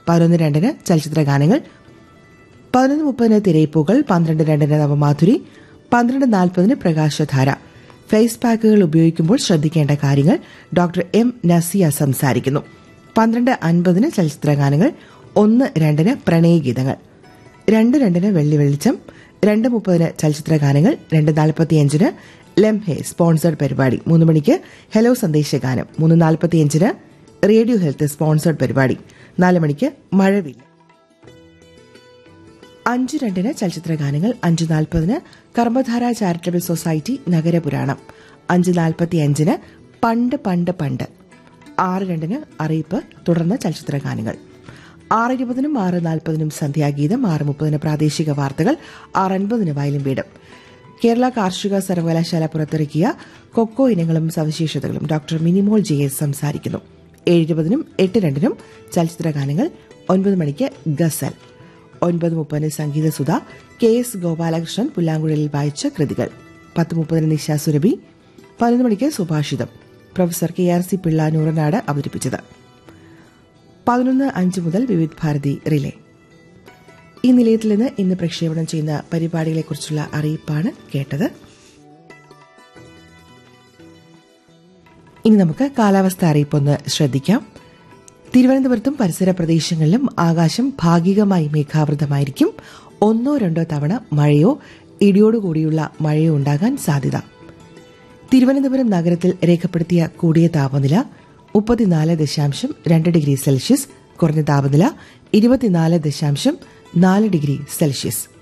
പതിനൊന്ന് രണ്ടിന് ചലച്ചിത്ര ഗാനങ്ങൾ പതിനൊന്ന് മുപ്പതിന് തിരയിപ്പൂകൾ പന്ത്രണ്ട് രണ്ടിന് നവമാധുരി പന്ത്രണ്ട് നാൽപ്പതിന് പ്രകാശധാര ഫേസ് പാക്കുകൾ ഉപയോഗിക്കുമ്പോൾ ശ്രദ്ധിക്കേണ്ട കാര്യങ്ങൾ ഡോക്ടർ എം നസിയ സംസാരിക്കുന്നു പന്ത്രണ്ട് അൻപതിന് ചലച്ചിത്ര ഗാനങ്ങൾ ഒന്ന് രണ്ടിന് പ്രണയഗീതങ്ങൾ രണ്ട് രണ്ടിന് വെള്ളി വെളിച്ചം രണ്ട് മുപ്പതിന് ചലച്ചിത്ര ഗാനങ്ങൾ രണ്ട് നാൽപ്പത്തിയഞ്ചിന് ലെംഹെ സ്പോൺസർഡ് പരിപാടി മൂന്ന് മണിക്ക് ഹലോ സന്ദേശഗാനം മൂന്ന് നാൽപ്പത്തിയഞ്ചിന് റേഡിയോ ഹെൽത്ത് സ്പോൺസർഡ് പരിപാടി നാല് മണിക്ക് മഴവില്ല അഞ്ച് രണ്ടിന് ചലച്ചിത്ര ഗാനങ്ങൾ അഞ്ച് നാൽപ്പതിന് കർമ്മധാര ചാരിറ്റബിൾ സൊസൈറ്റി നഗരപുരാണം അഞ്ച് നാൽപ്പത്തി അഞ്ചിന് പണ്ട് പണ്ട് പണ്ട് ആറ് രണ്ടിന് അറിയിപ്പ് തുടർന്ന് ചലച്ചിത്ര ഗാനങ്ങൾ ആറ് ഇരുപതിനും ആറ് നാൽപ്പതിനും സന്ധ്യാഗീതം ആറ് മുപ്പതിന് പ്രാദേശിക വാർത്തകൾ ആറ് അൻപതിന് വയലും വീടും കേരള കാർഷിക സർവകലാശാല പുറത്തിറക്കിയ കൊക്കോ ഇനങ്ങളും സവിശേഷതകളും ഡോക്ടർ മിനിമോൾ ജെ എസ് സംസാരിക്കുന്നു ഏഴ് ഇരുപതിനും എട്ട് രണ്ടിനും ചലച്ചിത്ര ഗാനങ്ങൾ ഒൻപത് മണിക്ക് ഗസൽ ഒൻപത് മുപ്പതിന് സംഗീത സുധ കെ എസ് ഗോപാലകൃഷ്ണൻ പുല്ലാങ്കുഴലിൽ വായിച്ച കൃതികൾ പത്ത് മുപ്പതിന് നിശ സുരഭി പതിനൊന്ന് മണിക്ക് Subhashitam professor K R C Pillai Nooranad അവതരിപ്പിച്ചത് പതിനൊന്ന് അഞ്ച് മുതൽ വിവിധ് ഭാരതി റിലേ ഈ നിലയത്തിൽ നിന്ന് ഇന്ന് പ്രക്ഷേപണം ചെയ്യുന്ന പരിപാടികളെക്കുറിച്ചുള്ള അറിയിപ്പാണ് കേട്ടത് ഇനി നമുക്ക് കാലാവസ്ഥ അറിയിപ്പൊന്ന് ശ്രദ്ധിക്കാം തിരുവനന്തപുരത്തും പരിസര പ്രദേശങ്ങളിലും ആകാശം ഭാഗികമായി മേഘാവൃതമായിരിക്കും ഒന്നോ രണ്ടോ തവണ മഴയോ ഇടിയോടുകൂടിയുള്ള മഴയോ ഉണ്ടാകാൻ സാധ്യത തിരുവനന്തപുരം നഗരത്തിൽ രേഖപ്പെടുത്തിയ കൂടിയ താപനില മുപ്പത്തിനാല് ദശാംശം രണ്ട് ഡിഗ്രി സെൽഷ്യസ് കുറഞ്ഞ താപനില ഇരുപത്തിനാല് ദശാംശം നാല് ഡിഗ്രി സെൽഷ്യസ്